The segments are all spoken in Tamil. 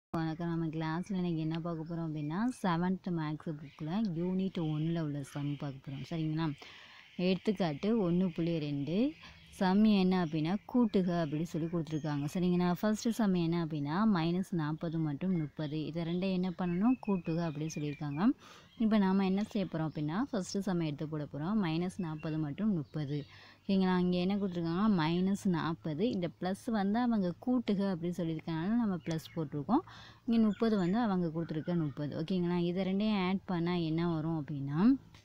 வணக்கம் நம்ம கிளாஸில் இன்றைக்கி என்ன பார்க்க போகிறோம் அப்படின்னா செவன்த் மேக்ஸ் புக்கில் யூனிட் ஒன்றில் உள்ள சம் பார்க்க போகிறோம் சரிங்களா எடுத்துக்காட்டு ஒன்று புள்ளி ரெண்டு சம் என்ன அப்படின்னா கூட்டுக அப்படி சொல்லி கொடுத்துருக்காங்க சரிங்களா ஃபஸ்ட்டு சம் என்ன அப்படின்னா மைனஸ் நாற்பது மற்றும் முப்பது இதை ரெண்டையும் என்ன பண்ணணும் கூட்டுக அப்படின்னு சொல்லியிருக்காங்க இப்போ நாம் என்ன செய்ய போகிறோம் அப்படின்னா ஃபஸ்ட்டு சம் எடுத்து போட போகிறோம் மைனஸ் நாற்பது மற்றும் முப்பது ஓகேங்களா இங்கே என்ன கொடுத்துருக்காங்க மைனஸ் நாற்பது இந்த ப்ளஸ் வந்து அவங்க கூட்டுக அப்படின்னு சொல்லியிருக்கனால நம்ம ப்ளஸ் போட்டிருக்கோம் இங்கே முப்பது வந்து அவங்க கொடுத்துருக்க முப்பது ஓகேங்களா இதை ரெண்டையும் ஆட் பண்ணால் என்ன வரும் அப்படின்னா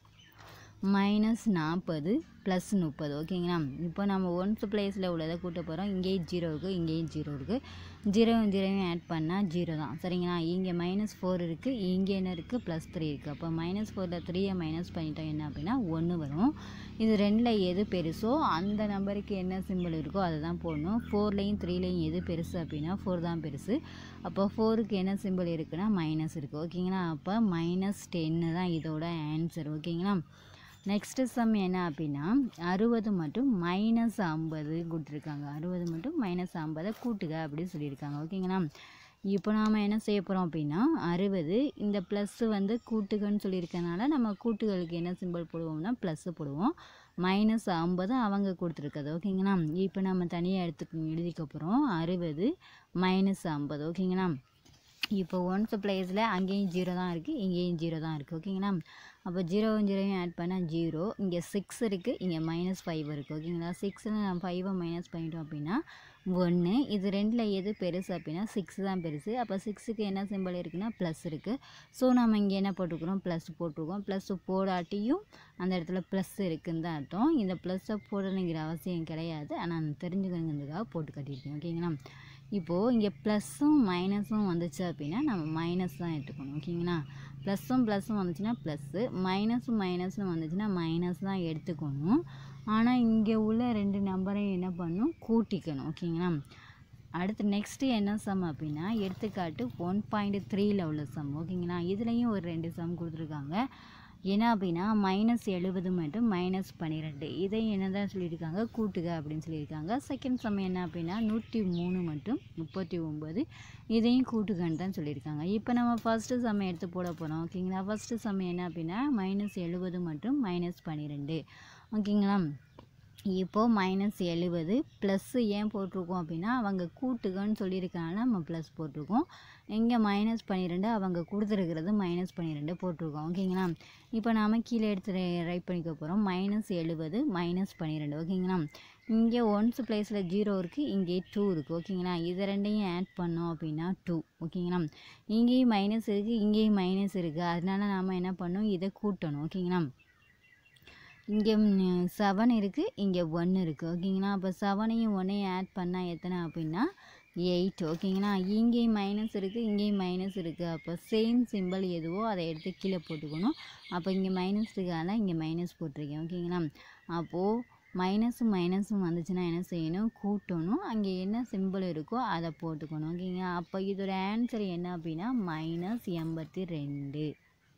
மைனஸ் நாற்பது ப்ளஸ் முப்பது ஓகேங்களா இப்போ நம்ம ஒன்ஸ் பிளேஸில் உள்ளதை கூட்ட போகிறோம் இங்கேயும் ஜீரோ இருக்குது இங்கேயும் ஜீரோ இருக்குது ஜீரோவும் ஜீரோவும் ஆட் பண்ணால் ஜீரோ தான் சரிங்களா இங்கே மைனஸ் ஃபோர் இருக்குது இங்கே என்ன இருக்குது ப்ளஸ் த்ரீ இருக்குது அப்போ மைனஸ் ஃபோரில் த்ரீயை மைனஸ் பண்ணிட்டோம் என்ன அப்படின்னா ஒன்று வரும் இது ரெண்டில் எது பெருசோ அந்த நம்பருக்கு என்ன சிம்பிள் இருக்கோ அதை தான் போடணும் ஃபோர்லேயும் த்ரீலேயும் எது பெருசு அப்படின்னா ஃபோர் தான் பெருசு அப்போ ஃபோருக்கு என்ன சிம்பிள் இருக்குன்னா மைனஸ் இருக்குது ஓகேங்களா அப்போ மைனஸ் டென்னு தான் இதோட ஆன்சர் ஓகேங்களா நெக்ஸ்ட்டு சம் என்ன அப்படின்னா அறுபது மற்றும் மைனஸ் ஐம்பது கொடுத்துருக்காங்க அறுபது மற்றும் மைனஸ் ஐம்பதை கூட்டுக அப்படின்னு சொல்லியிருக்காங்க ஓகேங்களா இப்போ நாம் என்ன செய்ய போகிறோம் அப்படின்னா அறுபது இந்த ப்ளஸ்ஸு வந்து கூட்டுகன்னு சொல்லியிருக்கனால நம்ம கூட்டுகளுக்கு என்ன சிம்பிள் போடுவோம்னா ப்ளஸ்ஸு போடுவோம் மைனஸ் ஐம்பது அவங்க கொடுத்துருக்குது ஓகேங்களா இப்போ நம்ம தனியாக எடுத்து எழுதிக்க போகிறோம் அறுபது மைனஸ் ஐம்பது ஓகேங்களா இப்போ ஒன்ஸ் பிளேஸில் அங்கேயும் ஜீரோ தான் இருக்குது இங்கேயும் ஜீரோ தான் இருக்குது ஓகேங்களா அப்போ ஜீரோவும் ஜீரோவையும் ஆட் பண்ணால் ஜீரோ இங்கே சிக்ஸ் இருக்குது இங்கே மைனஸ் ஃபைவ் இருக்குது ஓகேங்களா சிக்ஸில் நம்ம ஃபைவை மைனஸ் பண்ணிட்டோம் அப்படின்னா ஒன்று இது ரெண்டில் எது பெருசு அப்படின்னா சிக்ஸ் தான் பெருசு அப்போ சிக்ஸுக்கு என்ன சிம்பிள் இருக்குன்னா ப்ளஸ் இருக்குது ஸோ நம்ம இங்கே என்ன போட்டுக்கிறோம் ப்ளஸ் போட்டிருக்கோம் ப்ளஸ் போடாட்டியும் அந்த இடத்துல ப்ளஸ் இருக்குன்னு தான் அர்த்தம் இந்த ப்ளஸ்ஸை போடணுங்கிற அவசியம் கிடையாது ஆனால் தெரிஞ்சுக்கணுங்கிறதுக்காக போட்டு கட்டியிருக்கேன் ஓகேங்களா இப்போது இங்கே ப்ளஸ்ஸும் மைனஸும் வந்துச்சு அப்படின்னா நம்ம மைனஸ் தான் எடுத்துக்கணும் ஓகேங்களா ப்ளஸ்ஸும் ப்ளஸ்ஸும் வந்துச்சுன்னா ப்ளஸ்ஸு மைனஸும் மைனஸும் வந்துச்சுன்னா மைனஸ் தான் எடுத்துக்கணும் ஆனால் இங்கே உள்ள ரெண்டு நம்பரையும் என்ன பண்ணணும் கூட்டிக்கணும் ஓகேங்களா அடுத்து நெக்ஸ்ட்டு என்ன சம் அப்படின்னா எடுத்துக்காட்டு ஒன் பாயிண்ட் த்ரீயில் உள்ள சம் ஓகேங்களா இதுலேயும் ஒரு ரெண்டு சம் கொடுத்துருக்காங்க என்ன அப்படின்னா மைனஸ் எழுபது மற்றும் மைனஸ் பன்னிரெண்டு இதை என்ன தான் சொல்லியிருக்காங்க கூட்டுக அப்படின்னு சொல்லியிருக்காங்க செகண்ட் சம் என்ன அப்படின்னா நூற்றி மூணு மற்றும் முப்பத்தி ஒம்பது இதையும் கூட்டுகன்னு தான் சொல்லியிருக்காங்க இப்போ நம்ம ஃபஸ்ட்டு சம் எடுத்து போட போகிறோம் ஓகேங்களா ஃபஸ்ட்டு சம் என்ன அப்படின்னா மைனஸ் எழுபது மற்றும் மைனஸ் பன்னிரெண்டு ஓகேங்களா இப்போது மைனஸ் எழுபது ப்ளஸ்ஸு ஏன் போட்டிருக்கோம் அப்படின்னா அவங்க கூட்டுகன்னு சொல்லியிருக்கனால நம்ம ப்ளஸ் போட்டிருக்கோம் இங்கே மைனஸ் பன்னிரெண்டு அவங்க கொடுத்துருக்கிறது மைனஸ் பன்னிரெண்டு போட்டிருக்கோம் ஓகேங்களா இப்போ நாம் கீழே எடுத்து ரைட் பண்ணிக்க போகிறோம் மைனஸ் எழுபது மைனஸ் பன்னிரெண்டு ஓகேங்களா இங்கே ஒன்ஸ் பிளேஸில் ஜீரோ இருக்குது இங்கே டூ இருக்குது ஓகேங்களா இது ரெண்டையும் ஆட் பண்ணோம் அப்படின்னா டூ ஓகேங்களா இங்கேயும் மைனஸ் இருக்குது இங்கேயும் மைனஸ் இருக்குது அதனால நாம் என்ன பண்ணோம் இதை கூட்டணும் ஓகேங்களா இங்கே செவன் இருக்குது இங்கே ஒன்று இருக்குது ஓகேங்களா அப்போ செவனையும் ஒன்றையும் ஆட் பண்ணால் எத்தனை அப்படின்னா எயிட் ஓகேங்களா இங்கேயும் மைனஸ் இருக்குது இங்கேயும் மைனஸ் இருக்குது அப்போ சேம் சிம்பிள் எதுவோ அதை எடுத்து கீழே போட்டுக்கணும் அப்போ இங்கே மைனஸ் இருக்கால இங்கே மைனஸ் போட்டிருக்கேன் ஓகேங்களா அப்போது மைனஸும் மைனஸும் வந்துச்சுன்னா என்ன செய்யணும் கூட்டணும் அங்கே என்ன சிம்பிள் இருக்கோ அதை போட்டுக்கணும் ஓகேங்களா அப்போ இதோட ஆன்சர் என்ன அப்படின்னா மைனஸ் எண்பத்தி ரெண்டு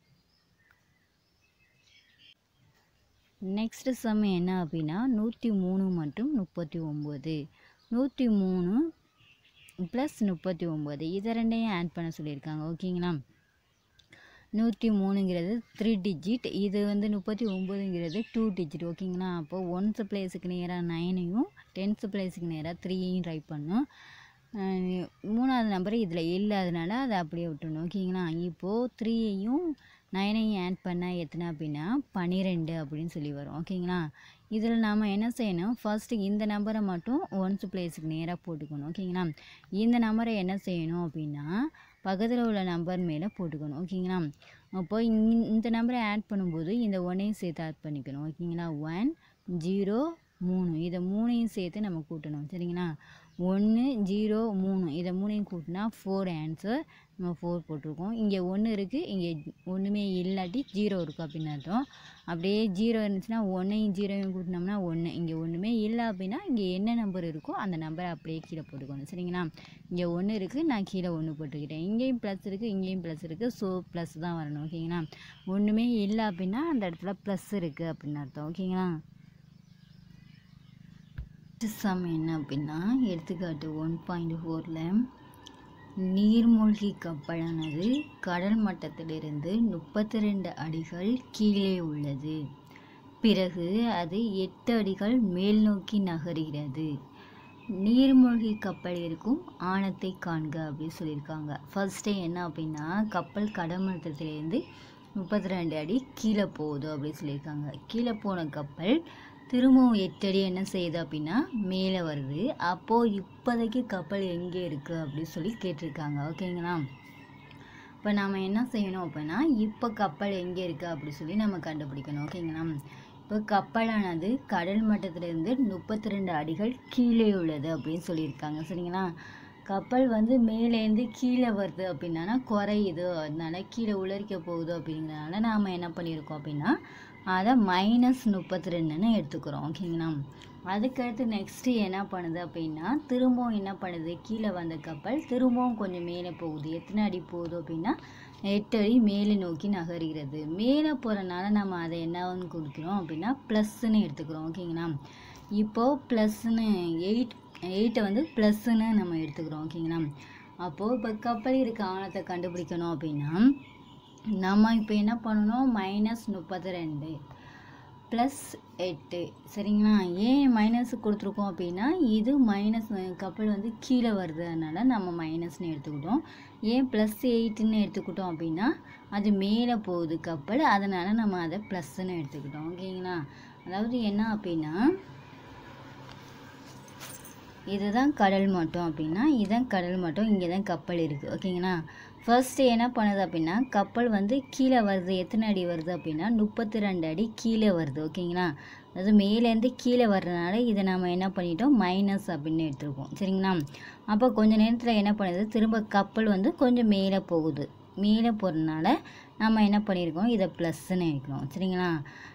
நெக்ஸ்ட் சம் என்ன அப்படின்னா நூற்றி மூணு மற்றும் முப்பத்தி ஒம்பது நூற்றி மூணு ப்ளஸ் முப்பத்தி ஒம்பது இதை ரெண்டையும் ஆட் பண்ண சொல்லியிருக்காங்க ஓகேங்களா நூற்றி மூணுங்கிறது த்ரீ டிஜிட் இது வந்து முப்பத்தி ஒம்பதுங்கிறது டூ டிஜிட் ஓகேங்களா அப்போ ஒன்ஸ் பிளேஸுக்கு நேராக நைனையும் டென்த்து பிளேஸுக்கு நேராக த்ரீயையும் ரைட் பண்ணும் மூணாவது நம்பர் இதில் இல்லாதனால அதை அப்படியே விட்டுணும் ஓகேங்களா இப்போது த்ரீயையும் நைனையும் ஆட் பண்ணால் எத்தனை அப்படின்னா பன்னிரெண்டு அப்படின்னு சொல்லி வரும் ஓகேங்களா இதில் நாம் என்ன செய்யணும் ஃபஸ்ட்டு இந்த நம்பரை மட்டும் ஒன்ஸ் பிளேஸுக்கு நேராக போட்டுக்கணும் ஓகேங்களா இந்த நம்பரை என்ன செய்யணும் அப்படின்னா பக்கத்தில் உள்ள நம்பர் மேலே போட்டுக்கணும் ஓகேங்களா அப்போ இந்த நம்பரை ஆட் பண்ணும்போது இந்த ஒன்னையும் சேர்த்து ஆட் பண்ணிக்கணும் ஓகேங்களா ஒன் ஜீரோ மூணு இதை மூணையும் சேர்த்து நம்ம கூட்டணும் சரிங்களா ஒன்று ஜீரோ மூணு இதை மூணையும் கூட்டினா ஃபோர் ஆன்சர் நம்ம ஃபோர் போட்டிருக்கோம் இங்கே ஒன்று இருக்குது இங்கே ஒன்றுமே இல்லாட்டி ஜீரோ இருக்குது அப்படின்னு அர்த்தம் அப்படியே ஜீரோ இருந்துச்சுன்னா ஒன்றையும் ஜீரோவையும் கூட்டினோம்னா ஒன்று இங்கே ஒன்றுமே இல்லை அப்படின்னா இங்கே என்ன நம்பர் இருக்கோ அந்த நம்பரை அப்படியே கீழே போட்டுக்கணும் சரிங்களா இங்கே ஒன்று இருக்குது நான் கீழே ஒன்று போட்டுக்கிட்டேன் இங்கேயும் ப்ளஸ் இருக்குது இங்கேயும் ப்ளஸ் இருக்குது ஸோ ப்ளஸ் தான் வரணும் ஓகேங்களா ஒன்றுமே இல்லை அப்படின்னா அந்த இடத்துல ப்ளஸ் இருக்குது அப்படின்னு அர்த்தம் ஓகேங்களா சம் என்ன அப்படின்னா எடுத்துக்காட்டு ஒன் பாயிண்ட் ஃபோரில் நீர்மூழ்கி கப்பலானது கடல் மட்டத்திலிருந்து முப்பத்தி ரெண்டு அடிகள் கீழே உள்ளது பிறகு அது எட்டு அடிகள் மேல் நோக்கி நகர்கிறது நீர்மூழ்கி கப்பல் இருக்கும் ஆழத்தை காண்க அப்படின்னு சொல்லியிருக்காங்க ஃபர்ஸ்டே என்ன அப்படின்னா கப்பல் கடல் மட்டத்திலேருந்து முப்பத்தி ரெண்டு அடி கீழே போகுது அப்படின்னு சொல்லியிருக்காங்க கீழே போன கப்பல் திரும்பவும் எட்டு அடி என்ன செய்யுது அப்படின்னா மேலே வருது அப்போது இப்போதைக்கு கப்பல் எங்கே இருக்குது அப்படின்னு சொல்லி கேட்டிருக்காங்க ஓகேங்களா இப்போ நாம் என்ன செய்யணும் அப்படின்னா இப்போ கப்பல் எங்கே இருக்குது அப்படி சொல்லி நம்ம கண்டுபிடிக்கணும் ஓகேங்களா இப்போ கப்பலானது கடல் மட்டத்திலிருந்து முப்பத்தி ரெண்டு அடிகள் கீழே உள்ளது அப்படின்னு சொல்லியிருக்காங்க சரிங்களா கப்பல் வந்து மேலேருந்து கீழே வருது அப்படின்னா குறையுது அதனால கீழே உலரிக்க போகுது அப்படிங்கிறனால நாம் என்ன பண்ணியிருக்கோம் அப்படின்னா அதை மைனஸ் முப்பத்தி ரெண்டுன்னு எடுத்துக்கிறோம் ஓகேங்களா அதுக்கடுத்து நெக்ஸ்ட்டு என்ன பண்ணுது அப்படின்னா திரும்பவும் என்ன பண்ணுது கீழே வந்த கப்பல் திரும்பவும் கொஞ்சம் மேலே போகுது எத்தனை அடி போகுது அப்படின்னா எட்டு அடி மேலே நோக்கி நகர்கிறது மேலே போகிறனால நம்ம அதை என்னன்னு கொடுக்குறோம் அப்படின்னா ப்ளஸ்ன்னு எடுத்துக்கிறோம் ஓகேங்களா இப்போது ப்ளஸ்ன்னு எயிட் எயிட்டை வந்து ப்ளஸ்ன்னு நம்ம எடுத்துக்கிறோம் ஓகேங்களா அப்போது இப்போ கப்பல் இருக்க ஆழத்தை கண்டுபிடிக்கணும் அப்படின்னா நம்ம இப்போ என்ன பண்ணணும் மைனஸ் முப்பத்தி ரெண்டு ப்ளஸ் எட்டு சரிங்களா ஏன் மைனஸ் கொடுத்துருக்கோம் அப்படின்னா இது மைனஸ் கப்பல் வந்து கீழே வருது அதனால நம்ம மைனஸ்னு எடுத்துக்கிட்டோம் ஏன் ப்ளஸ் எயிட்டுன்னு எடுத்துக்கிட்டோம் அப்படின்னா அது மேலே போகுது கப்பல் அதனால் நம்ம அதை ப்ளஸ்ன்னு எடுத்துக்கிட்டோம் ஓகேங்களா அதாவது என்ன அப்படின்னா இதுதான் கடல் மட்டம் அப்படின்னா இதுதான் கடல் மட்டம் இங்கே தான் கப்பல் இருக்குது ஓகேங்களா ஃபர்ஸ்ட்டு என்ன பண்ணுது அப்படின்னா கப்பல் வந்து கீழே வருது எத்தனை அடி வருது அப்படின்னா முப்பத்தி ரெண்டு அடி கீழே வருது ஓகேங்களா அதாவது மேலேருந்து கீழே வர்றதுனால இதை நம்ம என்ன பண்ணிட்டோம் மைனஸ் அப்படின்னு எடுத்துருக்கோம் சரிங்களா அப்போ கொஞ்ச நேரத்தில் என்ன பண்ணுது திரும்ப கப்பல் வந்து கொஞ்சம் மேலே போகுது மேலே போகிறதுனால நம்ம என்ன பண்ணியிருக்கோம் இதை ப்ளஸ்ன்னு எடுக்கிறோம் சரிங்களா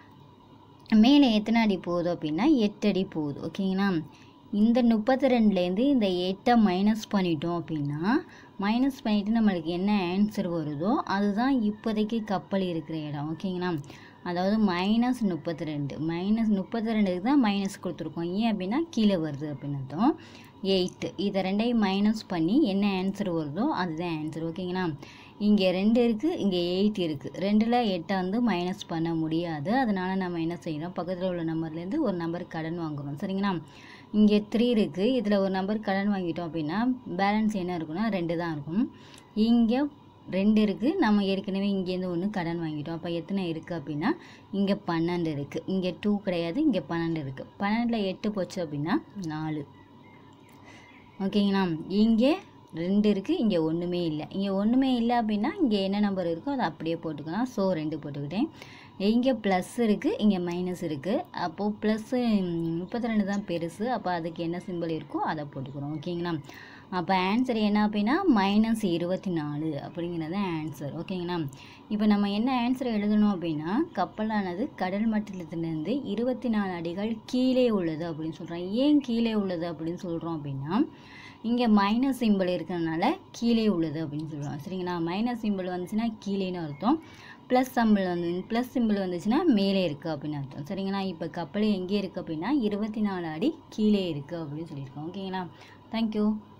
மேலே எத்தனை அடி போகுது அப்படின்னா எட்டு அடி போகுது ஓகேங்களா இந்த முப்பத்தி ரெண்டுலேருந்து இந்த எட்டை மைனஸ் பண்ணிட்டோம் அப்படின்னா மைனஸ் பண்ணிவிட்டு நம்மளுக்கு என்ன ஆன்சர் வருதோ அதுதான் இப்போதைக்கு கப்பல் இருக்கிற இடம் ஓகேங்களா அதாவது மைனஸ் முப்பத்தி ரெண்டு மைனஸ் முப்பத்தி ரெண்டுக்கு தான் மைனஸ் கொடுத்துருக்கோம் ஏன் அப்படின்னா கீழே வருது அப்படின்னு அர்த்தம் எயிட்டு இதை ரெண்டையும் மைனஸ் பண்ணி என்ன ஆன்சர் வருதோ அதுதான் ஆன்சர் ஓகேங்களா இங்கே ரெண்டு இருக்குது இங்கே எயிட் இருக்குது ரெண்டில் எட்டை வந்து மைனஸ் பண்ண முடியாது அதனால் நம்ம என்ன செய்கிறோம் பக்கத்தில் உள்ள நம்பர்லேருந்து ஒரு நம்பர் கடன் வாங்குகிறோம் சரிங்களா இங்கே த்ரீ இருக்குது இதில் ஒரு நம்பர் கடன் வாங்கிட்டோம் அப்படின்னா பேலன்ஸ் என்ன இருக்குன்னா ரெண்டு தான் இருக்கும் இங்கே ரெண்டு இருக்குது நம்ம ஏற்கனவே இங்கேருந்து ஒன்று கடன் வாங்கிட்டோம் அப்போ எத்தனை இருக்குது அப்படின்னா இங்கே பன்னெண்டு இருக்குது இங்கே டூ கிடையாது இங்கே பன்னெண்டு இருக்குது பன்னெண்டில் எட்டு போச்சு அப்படின்னா நாலு ஓகேங்களா இங்கே ரெண்டு இருக்குது இங்கே ஒன்றுமே இல்லை இங்கே ஒன்றுமே இல்லை அப்படின்னா இங்கே என்ன நம்பர் இருக்கோ அதை அப்படியே போட்டுக்கலாம் ஸோ ரெண்டு போட்டுக்கிட்டேன் இங்கே ப்ளஸ் இருக்குது இங்கே மைனஸ் இருக்குது அப்போது ப்ளஸ்ஸு முப்பத்தி ரெண்டு தான் பெருசு அப்போ அதுக்கு என்ன சிம்பிள் இருக்கோ அதை போட்டுக்கிறோம் ஓகேங்களா அப்போ ஆன்சர் என்ன அப்படின்னா மைனஸ் இருபத்தி நாலு அப்படிங்கிறது ஆன்சர் ஓகேங்களா இப்போ நம்ம என்ன ஆன்சர் எழுதணும் அப்படின்னா கப்பலானது கடல் மட்டத்திலிருந்து இருபத்தி நாலு அடிகள் கீழே உள்ளது அப்படின்னு சொல்கிறோம் ஏன் கீழே உள்ளது அப்படின்னு சொல்கிறோம் அப்படின்னா இங்கே மைனஸ் சிம்பிள் இருக்கிறதுனால கீழே உள்ளது அப்படின்னு சொல்லுவோம் சரிங்களா மைனஸ் சிம்பிள் வந்துச்சுன்னா கீழேன்னு அர்த்தம் ப்ளஸ் சிம்பிள் வந்து ப்ளஸ் சிம்பிள் வந்துச்சுன்னா மேலே இருக்குது அப்படின்னு அர்த்தம் சரிங்களா இப்போ கப்பல் எங்கே இருக்குது அப்படின்னா இருபத்தி நாலு அடி கீழே இருக்குது அப்படின்னு சொல்லியிருக்கோம் ஓகேங்களா தேங்க்யூ